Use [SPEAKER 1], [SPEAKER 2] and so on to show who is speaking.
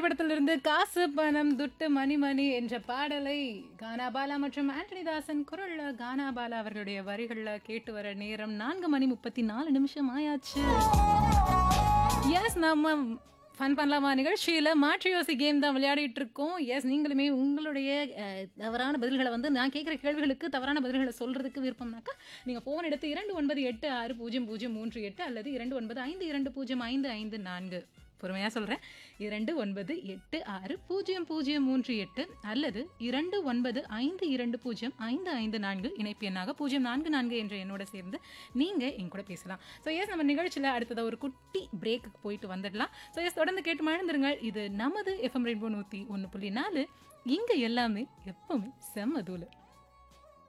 [SPEAKER 1] திரைப்படத்திலிருந்து காசு பணம் துட்டு மணி மணி என்ற பாடலை கானாபாலா மற்றும் ஆண்டனி தாசன் குரல்ல கானாபாலா அவர்களுடைய வரிகள்ல கேட்டு வர நேரம் நான்கு மணி முப்பத்தி நாலு நிமிஷம் ஆயாச்சு எஸ் நம்ம ஃபன் பண்ணலாமா நிகழ்ச்சியில் மாற்றி யோசி கேம் தான் விளையாடிட்டு இருக்கோம் எஸ் நீங்களுமே உங்களுடைய அஹ், தவறான பதில்களை வந்து நான் கேட்குற கேள்விகளுக்கு தவறான பதில்களை சொல்கிறதுக்கு விருப்பம்னாக்கா நீங்கள் ஃபோன் எடுத்து இரண்டு ஒன்பது எட்டு ஆறு பூஜ்ஜியம் பூஜ்ஜியம் மூன்று எட்டு அல்லது இரண்டு ஒன்பது ஐந்து இரண்டு பூஜ்ஜியம் ஐந்து ஐந்து நான்கு பொறுமையாக சொல்கிறேன் இரண்டு ஒன்பது எட்டு ஆறு பூஜ்ஜியம் பூஜ்ஜியம் மூன்று எட்டு அல்லது இரண்டு ஒன்பது ஐந்து இரண்டு பூஜ்ஜியம் ஐந்து ஐந்து நான்கு இணைப்பு எண்ணாக பூஜ்ஜியம் நான்கு நான்கு என்ற எண்ணோட சேர்ந்து நீங்கள் என் கூட பேசலாம் ஸோ எஸ் நம்ம நிகழ்ச்சியில் அடுத்ததாக ஒரு குட்டி பிரேக்குக்கு போயிட்டு வந்துடலாம் ஸோ எஸ் தொடர்ந்து கேட்டு மழந்துருங்கள் இது நமது எஃப்எம் ரெயின்போ நூற்றி ஒன்று புள்ளி நாலு இங்கே எல்லாமே எப்பவுமே செம்ம தூளு